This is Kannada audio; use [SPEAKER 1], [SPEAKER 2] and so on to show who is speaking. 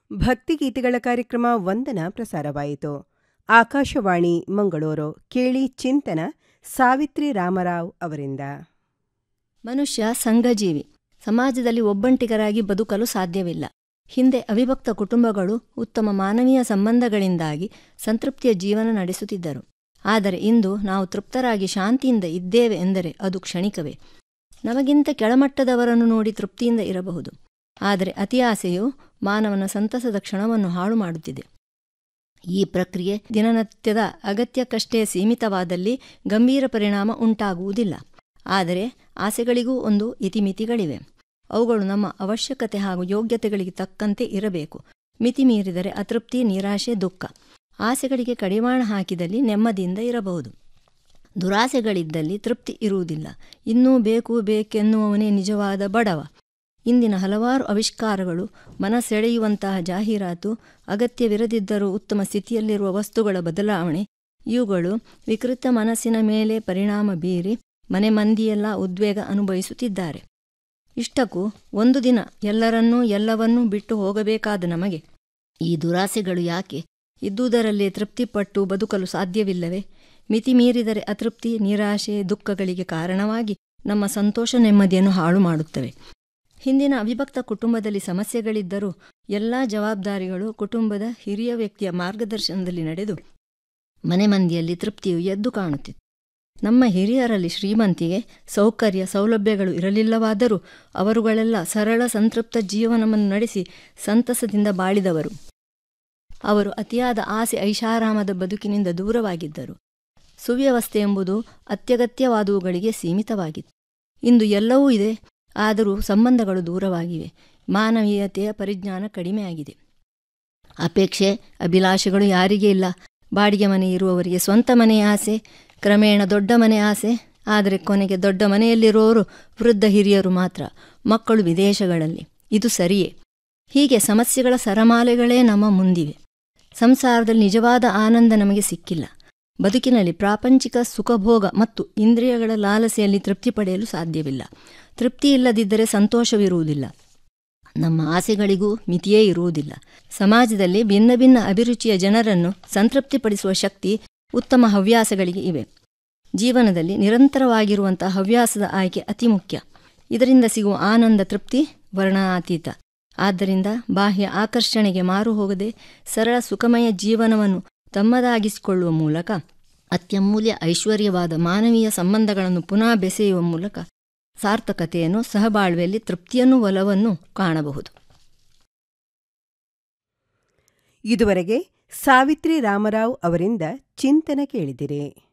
[SPEAKER 1] ಭಕ್ತಿಗೀತೆಗಳ ಕಾರ್ಯಕ್ರಮ ವಂದನ ಪ್ರಸಾರವಾಯಿತು ಆಕಾಶವಾಣಿ ಮಂಗಳೂರು ಕೇಳಿ ಚಿಂತನ ಸಾವಿತ್ರಿ ರಾಮರಾವ್ ಅವರಿಂದ
[SPEAKER 2] ಮನುಷ್ಯ ಸಂಘಜೀವಿ ಸಮಾಜದಲ್ಲಿ ಒಬ್ಬಂಟಿಗರಾಗಿ ಬದುಕಲು ಸಾಧ್ಯವಿಲ್ಲ ಹಿಂದೆ ಅವಿಭಕ್ತ ಕುಟುಂಬಗಳು ಉತ್ತಮ ಮಾನವೀಯ ಸಂಬಂಧಗಳಿಂದಾಗಿ ಸಂತೃಪ್ತಿಯ ಜೀವನ ನಡೆಸುತ್ತಿದ್ದರು ಆದರೆ ಇಂದು ನಾವು ತೃಪ್ತರಾಗಿ ಶಾಂತಿಯಿಂದ ಇದ್ದೇವೆ ಎಂದರೆ ಅದು ಕ್ಷಣಿಕವೇ ನಮಗಿಂತ ಕೆಳಮಟ್ಟದವರನ್ನು ನೋಡಿ ತೃಪ್ತಿಯಿಂದ ಇರಬಹುದು ಆದರೆ ಅತಿ ಆಸೆಯು ಮಾನವನ ಸಂತಸದ ಕ್ಷಣವನ್ನು ಹಾಳು ಮಾಡುತ್ತಿದೆ ಈ ಪ್ರಕ್ರಿಯೆ ದಿನನಿತ್ಯದ ಅಗತ್ಯಕ್ಕಷ್ಟೇ ಸೀಮಿತವಾದಲ್ಲಿ ಗಂಭೀರ ಪರಿಣಾಮ ಉಂಟಾಗುವುದಿಲ್ಲ ಆದರೆ ಆಸೆಗಳಿಗೂ ಒಂದು ಇತಿಮಿತಿಗಳಿವೆ ಅವುಗಳು ನಮ್ಮ ಅವಶ್ಯಕತೆ ಹಾಗೂ ಯೋಗ್ಯತೆಗಳಿಗೆ ತಕ್ಕಂತೆ ಇರಬೇಕು ಮಿತಿ ಮೀರಿದರೆ ಅತೃಪ್ತಿ ನಿರಾಶೆ ದುಃಖ ಆಸೆಗಳಿಗೆ ಕಡಿವಾಣ ಹಾಕಿದಲ್ಲಿ ನೆಮ್ಮದಿಯಿಂದ ಇರಬಹುದು ದುರಾಸೆಗಳಿದ್ದಲ್ಲಿ ತೃಪ್ತಿ ಇರುವುದಿಲ್ಲ ಇನ್ನೂ ಬೇಕು ಬೇಕೆನ್ನುವವನೇ ನಿಜವಾದ ಬಡವ ಇಂದಿನ ಹಲವಾರು ಆವಿಷ್ಕಾರಗಳು ಮನಸೆಳೆಯುವಂತಹ ಜಾಹೀರಾತು ಅಗತ್ಯವಿರದಿದ್ದರೂ ಉತ್ತಮ ಸ್ಥಿತಿಯಲ್ಲಿರುವ ವಸ್ತುಗಳ ಬದಲಾವಣೆ ಇವುಗಳು ವಿಕೃತ ಮನಸ್ಸಿನ ಮೇಲೆ ಪರಿಣಾಮ ಬೀರಿ ಮನೆ ಮಂದಿಯೆಲ್ಲ ಉದ್ವೇಗ ಅನುಭವಿಸುತ್ತಿದ್ದಾರೆ ಇಷ್ಟಕ್ಕೂ ಒಂದು ದಿನ ಎಲ್ಲರನ್ನೂ ಎಲ್ಲವನ್ನೂ ಬಿಟ್ಟು ಹೋಗಬೇಕಾದ ನಮಗೆ ಈ ದುರಾಸೆಗಳು ಯಾಕೆ ಇದ್ದುದರಲ್ಲೇ ತೃಪ್ತಿಪಟ್ಟು ಬದುಕಲು ಸಾಧ್ಯವಿಲ್ಲವೇ ಮಿತಿ ಮೀರಿದರೆ ಅತೃಪ್ತಿ ನಿರಾಶೆ ದುಃಖಗಳಿಗೆ ಕಾರಣವಾಗಿ ನಮ್ಮ ಸಂತೋಷ ನೆಮ್ಮದಿಯನ್ನು ಹಾಳು ಮಾಡುತ್ತವೆ ಹಿಂದಿನ ಅವಿಭಕ್ತ ಕುಟುಂಬದಲ್ಲಿ ಸಮಸ್ಯೆಗಳಿದ್ದರೂ ಎಲ್ಲ ಜವಾಬ್ದಾರಿಗಳು ಕುಟುಂಬದ ಹಿರಿಯ ವ್ಯಕ್ತಿಯ ಮಾರ್ಗದರ್ಶನದಲ್ಲಿ ನಡೆದು ಮನೆ ಮಂದಿಯಲ್ಲಿ ತೃಪ್ತಿಯು ಎದ್ದು ಕಾಣುತ್ತಿತ್ತು ನಮ್ಮ ಹಿರಿಯರಲ್ಲಿ ಶ್ರೀಮಂತಿಗೆ ಸೌಕರ್ಯ ಸೌಲಭ್ಯಗಳು ಇರಲಿಲ್ಲವಾದರೂ ಅವರುಗಳೆಲ್ಲ ಸರಳ ಸಂತೃಪ್ತ ಜೀವನವನ್ನು ನಡೆಸಿ ಸಂತಸದಿಂದ ಬಾಳಿದವರು ಅವರು ಅತಿಯಾದ ಆಸೆ ಐಷಾರಾಮದ ಬದುಕಿನಿಂದ ದೂರವಾಗಿದ್ದರು ಸುವ್ಯವಸ್ಥೆ ಎಂಬುದು ಅತ್ಯಗತ್ಯವಾದವುಗಳಿಗೆ ಸೀಮಿತವಾಗಿತ್ತು ಇಂದು ಎಲ್ಲವೂ ಇದೆ ಆದರೂ ಸಂಬಂಧಗಳು ದೂರವಾಗಿವೆ ಮಾನವೀಯತೆಯ ಪರಿಜ್ಞಾನ ಕಡಿಮೆಯಾಗಿದೆ ಅಪೇಕ್ಷೆ ಅಭಿಲಾಷೆಗಳು ಯಾರಿಗೇ ಇಲ್ಲ ಬಾಡಿಗೆ ಮನೆ ಇರುವವರಿಗೆ ಸ್ವಂತ ಮನೆಯ ಆಸೆ ಕ್ರಮೇಣ ದೊಡ್ಡ ಮನೆ ಆಸೆ ಆದರೆ ಕೊನೆಗೆ ದೊಡ್ಡ ಮನೆಯಲ್ಲಿರುವವರು ವೃದ್ಧ ಹಿರಿಯರು ಮಾತ್ರ ಮಕ್ಕಳು ವಿದೇಶಗಳಲ್ಲಿ ಇದು ಸರಿಯೇ ಹೀಗೆ ಸಮಸ್ಯೆಗಳ ಸರಮಾಲೆಗಳೇ ನಮ್ಮ ಮುಂದಿವೆ ಸಂಸಾರದಲ್ಲಿ ನಿಜವಾದ ಆನಂದ ನಮಗೆ ಸಿಕ್ಕಿಲ್ಲ ಬದುಕಿನಲ್ಲಿ ಪ್ರಾಪಂಚಿಕ ಸುಖಭೋಗ ಮತ್ತು ಇಂದ್ರಿಯಗಳ ಲಾಲಸೆಯಲ್ಲಿ ತೃಪ್ತಿ ಪಡೆಯಲು ಸಾಧ್ಯವಿಲ್ಲ ತೃಪ್ತಿ ಇಲ್ಲದಿದ್ದರೆ ಸಂತೋಷವಿರುವುದಿಲ್ಲ ನಮ್ಮ ಆಸೆಗಳಿಗೂ ಮಿತಿಯೇ ಇರುವುದಿಲ್ಲ ಸಮಾಜದಲ್ಲಿ ಭಿನ್ನ ಭಿನ್ನ ಅಭಿರುಚಿಯ ಜನರನ್ನು ಸಂತೃಪ್ತಿಪಡಿಸುವ ಶಕ್ತಿ ಉತ್ತಮ ಹವ್ಯಾಸಗಳಿಗೆ ಇವೆ ಜೀವನದಲ್ಲಿ ನಿರಂತರವಾಗಿರುವಂತಹ ಹವ್ಯಾಸದ ಆಯ್ಕೆ ಅತಿ ಮುಖ್ಯ ಇದರಿಂದ ಸಿಗುವ ಆನಂದ ತೃಪ್ತಿ ವರ್ಣಾತೀತ ಆದ್ದರಿಂದ ಬಾಹ್ಯ ಆಕರ್ಷಣೆಗೆ ಮಾರು ಹೋಗದೆ ಸರಳ ಸುಖಮಯ ಜೀವನವನ್ನು ತಮ್ಮದಾಗಿಸಿಕೊಳ್ಳುವ ಮೂಲಕ ಅತ್ಯಮೂಲ್ಯ ಐಶ್ವರ್ಯವಾದ ಮಾನವೀಯ ಸಂಬಂಧಗಳನ್ನು ಪುನಃ ಬೆಸೆಯುವ ಮೂಲಕ ಸಾರ್ಥಕತೆಯನ್ನು ಸಹಬಾಳ್ವೆಯಲ್ಲಿ ತೃಪ್ತಿಯನ್ನು ಒಲವನ್ನು ಕಾಣಬಹುದು
[SPEAKER 1] ಇದುವರೆಗೆ ಸಾವಿತ್ರಿ ರಾಮರಾವ್ ಅವರಿಂದ ಚಿಂತನ ಕೇಳಿದಿರಿ